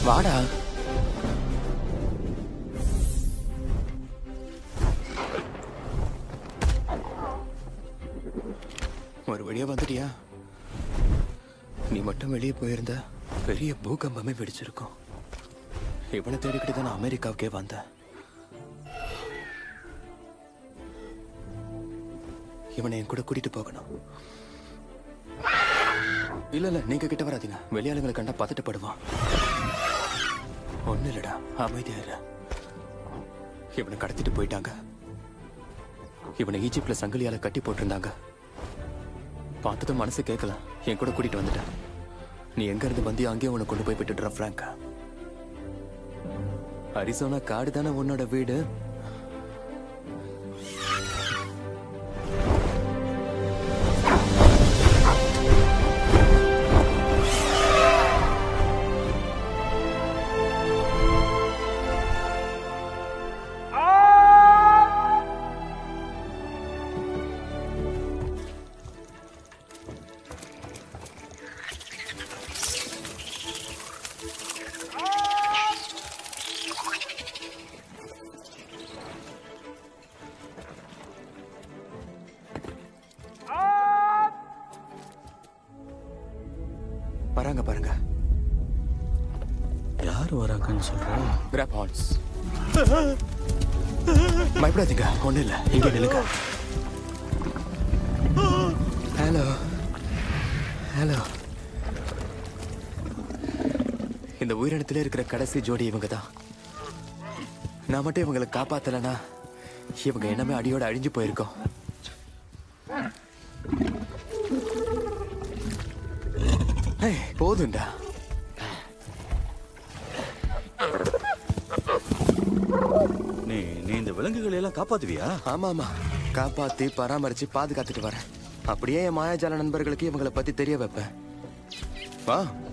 வாடா ஒரு வழியா வந்துட்டியா நீ மட்டும் வெளியே போயிருந்த பெரிய பூகம்பமே வெடிச்சிருக்கும் இவனை தேடிக்கிட்டு தான் நான் அமெரிக்காவுக்கே வந்தேன் இவனை என் கூட கூட்டிட்டு போகணும் இல்ல இல்ல நீங்க கிட்ட வராதீங்க வெளியாளுங்களை கண்டா பதட்டப்படுவான் ஒண்ணு இல்லடா அமைதியா இரு இவனை கடத்திட்டு போயிட்டாங்க இவனை ஈஜிப்ட்ல சங்கிலியால கட்டி போட்டிருந்தாங்க பார்த்ததும் மனசு கேட்கல என் கூட கூட்டிட்டு வந்துட்டேன் நீ எங்க இருந்து வந்தியோ அங்கேயே உன்னை கொண்டு போய் விட்டுடுற ஃப்ராங்கா அரிசோனா காடு தானே உன்னோட வீடு வராங்க பாருங்க யார் வராங்கன்னு சொல்ற கிராப் ஹார்ன்ஸ் பயப்படாதீங்க ஒண்ணு இல்ல இங்க நில்லுங்க ஹலோ ஹலோ இந்த உயிரினத்திலே இருக்கிற கடைசி ஜோடி இவங்க தான் நான் மட்டும் இவங்களை காப்பாத்தலனா இவங்க என்னமே அடியோட அழிஞ்சு போயிருக்கோம் ஏய், போதும்டா நீ நீ இந்த விலங்குகளை எல்லாம் காப்பாத்துவியா ஆமா ஆமா காப்பாத்தி பராமரிச்சு பாதுகாத்துட்டு வரேன் அப்படியே என் மாயாஜால நண்பர்களுக்கு இவங்களை பத்தி தெரிய வைப்பேன் வா